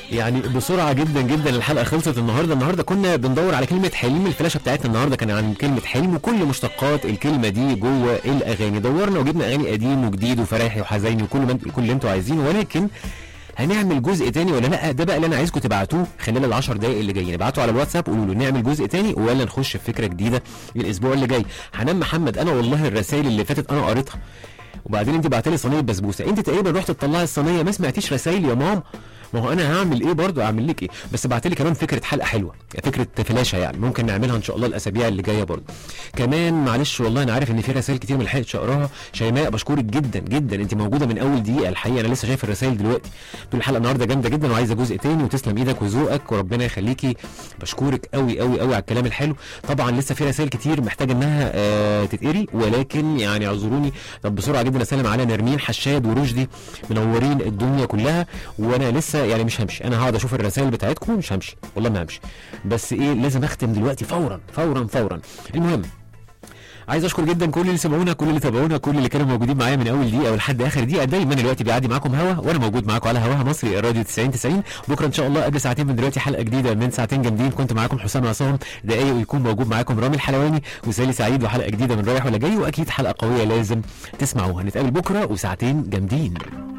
يعني بسرعه جدا جدا الحلقه خلصت النهارده النهارده كنا بندور على كلمه حلم الفلاشه بتاعتنا النهارده كان عن كلمه حلم وكل مشتقات الكلمه دي جوه الاغاني دورنا وجبنا اغاني قديم وجديد وفرايحي وحزيني وكل ما كل اللي انتوا عايزينه ولكن هنعمل جزء تاني ولا لا ده بقى اللي انا عايزكم تبعتوه خلال العشر دقايق اللي جايين ابعتوا على الواتساب قولوا له نعمل جزء تاني ولا نخش في فكره جديده الاسبوع اللي جاي حنان محمد انا والله الرسائل اللي فاتت انا قريتها وبعدين انت بعت لي صينيه بسبوسه انت تقريبا رحت تطلعي الصينيه ما سمعتيش رسائل يا ماما ما هو انا هعمل ايه برضو اعمل لك ايه بس بعت لي كمان فكره حلقه حلوه فكره فلاشه يعني ممكن نعملها ان شاء الله الاسابيع اللي جايه برضو كمان معلش والله انا عارف ان في رسائل كتير ما لحقتش اقراها شيماء بشكرك جدا جدا انت موجوده من اول دقيقه الحقيقه انا لسه شايف الرسائل دلوقتي طول الحلقه النهارده جامده جدا وعايزه جزء تاني وتسلم ايدك وذوقك وربنا يخليكي بشكرك قوي قوي قوي على الكلام الحلو طبعا لسه في رسائل كتير محتاجه انها آه تتقري ولكن يعني اعذروني طب بسرعه جدا اسلم على نرمين حشاد ورشدي منورين الدنيا كلها وانا لسه يعني مش همشي انا هقعد اشوف الرسائل بتاعتكم مش همشي والله ما همشي بس ايه لازم اختم دلوقتي فورا فورا فورا المهم عايز اشكر جدا كل اللي سمعونا كل اللي تابعونا كل اللي كانوا موجودين معايا من اول دقيقه ولحد اخر دقيقه دايما الوقت بيعدي معاكم هوا وانا موجود معاكم على هواها مصري الراديو 90 90 بكره ان شاء الله قبل ساعتين من دلوقتي حلقه جديده من ساعتين جامدين كنت معاكم حسام عصام دقايق ويكون موجود معاكم رامي الحلواني وسالي سعيد وحلقه جديده من رايح ولا جاي واكيد حلقه قويه لازم تسمعوها نتقابل بكره وساعتين جامدين